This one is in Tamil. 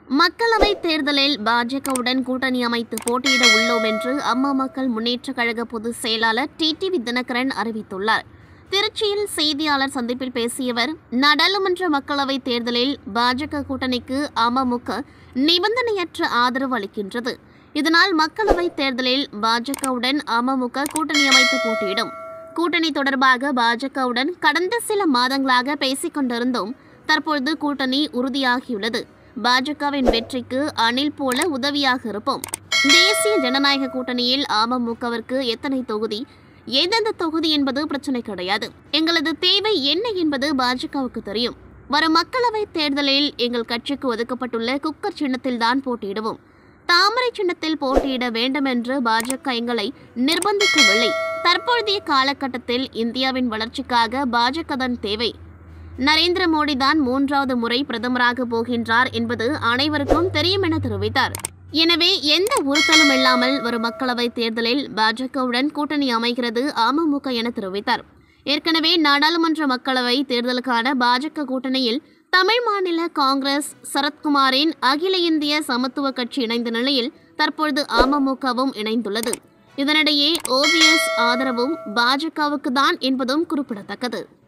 மக்களவை தேர்தலில் பாஜகவுடன் கூட்டணி அமைத்து போட்டியிட உள்ளோம் என்று அம்மா மக்கள் முன்னேற்றக் கழக பொதுச் செயலாளர் டிடிவி தினகரன் அறிவித்துள்ளார் திருச்சியில் செய்தியாளர் சந்திப்பில் பேசியவர் நாடாளுமன்ற மக்களவைத் தேர்தலில் பாஜக கூட்டணிக்கு அமமுக நிபந்தனையற்ற ஆதரவு அளிக்கின்றது இதனால் மக்களவைத் தேர்தலில் பாஜகவுடன் அமமுக கூட்டணி அமைத்து போட்டியிடும் கூட்டணி தொடர்பாக பாஜகவுடன் கடந்த சில மாதங்களாக பேசிக் கொண்டிருந்தோம் தற்பொழுது கூட்டணி உறுதியாகியுள்ளது பாஜகவின் வெற்றிக்கு அணில் போல உதவியாக இருப்போம் தேசிய ஜனநாயக கூட்டணியில் அமமுகவிற்கு எத்தனை தொகுதி எந்தெந்த தொகுதி என்பது பிரச்சனை கிடையாது எங்களது தேவை என்ன என்பது பாஜகவுக்கு தெரியும் வரும் மக்களவைத் தேர்தலில் எங்கள் கட்சிக்கு ஒதுக்கப்பட்டுள்ள குக்கர் சின்னத்தில்தான் போட்டியிடுவோம் தாமரை சின்னத்தில் போட்டியிட வேண்டும் என்று பாஜக எங்களை நிர்பந்திக்கவில்லை தற்பொழுதைய காலகட்டத்தில் இந்தியாவின் வளர்ச்சிக்காக பாஜக தான் தேவை நரேந்திர மோடி தான் மூன்றாவது முறை பிரதமராக போகின்றார் என்பது அனைவருக்கும் தெரியும் என தெரிவித்தார் எனவே எந்த உறுத்தலும் இல்லாமல் வரும் மக்களவைத் தேர்தலில் பாஜகவுடன் கூட்டணி அமைகிறது அமமுக என தெரிவித்தார் ஏற்கனவே நாடாளுமன்ற மக்களவை தேர்தலுக்கான பாஜக கூட்டணியில் தமிழ் மாநில காங்கிரஸ் சரத்குமாரின் அகில இந்திய சமத்துவ கட்சி இணைந்த நிலையில் தற்பொழுது அமமுகவும் இணைந்துள்ளது இதனிடையே ஓபிஎஸ் ஆதரவும் பாஜகவுக்கு தான் என்பதும் குறிப்பிடத்தக்கது